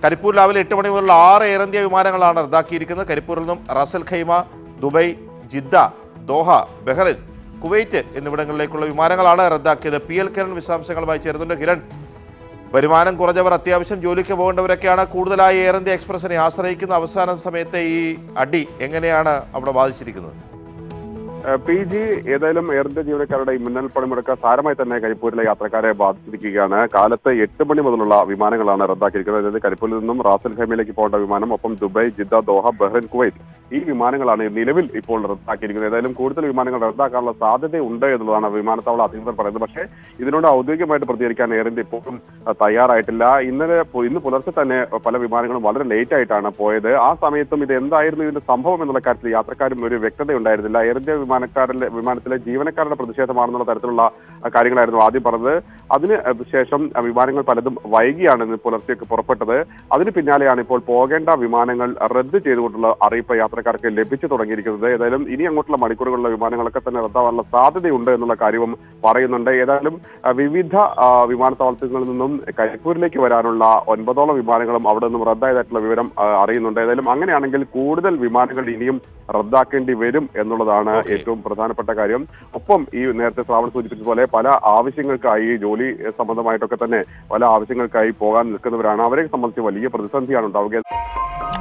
കരിപ്പൂർ രാവിലെ എട്ട് മണി മുതലുള്ള ആറ് എയർ ഇന്ത്യ വിമാനങ്ങളാണ് റദ്ദാക്കിയിരിക്കുന്നത് കരിപ്പൂരിൽ നിന്നും Ras al Khaimah Dubai Jeddah Doha Bahrain Kuwait എന്നിവിടങ്ങളിലേക്കുള്ള വിമാനങ്ങളാണ് റദ്ദാക്കിയത് പി എൽ കിരൺ വിശദാംശങ്ങളുമായി ചേരുന്നുണ്ട് കിരൺ വരുമാനം കുറഞ്ഞവർ അത്യാവശ്യം ജോലിക്ക് പോകേണ്ടവരൊക്കെയാണ് കൂടുതലായി എയർ ഇന്ത്യ എക്സ്പ്രസിനെ ആശ്രയിക്കുന്ന അവസാന സമയത്തെ ഈ അടി എങ്ങനെയാണ് അവിടെ ബാധിച്ചിരിക്കുന്നത് ഏഹ് പി ജി ഏതായാലും എയർ ഇന്ത്യ ജീവനക്കാരുടെ ഈ മിന്നൽ പണിമുടക്ക് സാരമായി തന്നെ കരിപ്പൂരിലെ യാത്രക്കാരെ ബാധിച്ചിരിക്കുകയാണ് കാലത്ത് എട്ട് മണി മുതലുള്ള വിമാനങ്ങളാണ് റദ്ദാക്കിയിരിക്കുന്നത് അതായത് കരിപ്പൂരിൽ നിന്നും റാസൽ ഖൈമയിലേക്ക് പോകേണ്ട വിമാനം ഒപ്പം Dubai Jeddah Doha Bahrain Kuwait ഈ വിമാനങ്ങളാണ് നിലവിൽ ഇപ്പോൾ റദ്ദാക്കിയിരിക്കുന്നത് ഏതായാലും കൂടുതൽ വിമാനങ്ങൾ റദ്ദാക്കാനുള്ള സാധ്യതയുണ്ട് എന്നുള്ളതാണ് വിമാനത്താവള അധികൃതർ പറയുന്നത് പക്ഷേ ഇതിനോട് ഔദ്യോഗികമായിട്ട് പ്രതികരിക്കാൻ എയർ ഇന്ത്യ ഇപ്പോഴും അഹ് തയ്യാറായിട്ടില്ല ഇന്നലെ പു- ഇന്ന് പുലർച്ചെ തന്നെ പല വിമാനങ്ങളും വളരെ ലേറ്റ് ആയിട്ടാണ് പോയത് ആ സമയത്തും ഇത് എന്തായിരുന്നു ഇതിന്റെ സംഭവം എന്നുള്ള കാര്യത്തിൽ യാത്രക്കാരും ഒരു വ്യക്തത ഉണ്ടായിരുന്നില്ല എയർ ഇന്ത്യ വിമാനക്കാരിലെ വിമാനത്തിലെ ജീവനക്കാരുടെ പ്രതിഷേധമാണെന്നുള്ള തരത്തിലുള്ള അഹ് കാര്യങ്ങളായിരുന്നു ആദ്യം പറഞ്ഞത് അതിന് അഹ് ശേഷം അഹ് വിമാനങ്ങൾ പലതും വൈകിയാണ് ഇന്ന് പുലർച്ചയ്ക്ക് പുറപ്പെട്ടത് അതിന് പിന്നാലെയാണ് ഇപ്പോൾ പോകേണ്ട വിമാനങ്ങൾ റദ്ദ് ചെയ്തുകൊണ്ടുള്ള അറിയിപ്പ് യാത്രക്കാർക്ക് ലഭിച്ചു തുടങ്ങിയിരിക്കുന്നത് ഏതായാലും ഇനി അങ്ങോട്ടുള്ള മണിക്കൂറുകളിലെ വിമാനങ്ങളൊക്കെ തന്നെ റദ്ദാവാനുള്ള സാധ്യതയുണ്ട് എന്നുള്ള കാര്യവും പറയുന്നുണ്ട് ഏതായാലും അഹ് വിവിധ അഹ് വിമാനത്താവളങ്ങളിൽ നിന്നും കരിപ്പൂരിലേക്ക് വരാനുള്ള ഒൻപതോളം വിമാനങ്ങളും അവിടെ നിന്നും റദ്ദായതായിട്ടുള്ള വിവരം അഹ് അറിയുന്നുണ്ട് ഏതായാലും അങ്ങനെയാണെങ്കിൽ കൂടുതൽ വിമാനങ്ങൾ ഇനിയും റദ്ദാക്കേണ്ടി വരും എന്നുള്ളതാണ് Okay. ഏറ്റവും പ്രധാനപ്പെട്ട കാര്യം ഒപ്പം ഈ നേരത്തെ ശ്രാവൺ സൂചിപ്പിച്ചതുപോലെ പല ആവശ്യങ്ങൾക്കായി ജോലി സംബന്ധമായിട്ടൊക്കെ തന്നെ പല ആവശ്യങ്ങൾക്കായി പോകാൻ നിൽക്കുന്നവരാണ് അവരെ സംബന്ധിച്ച് വലിയ പ്രതിസന്ധിയാണ് ഉണ്ടാവുക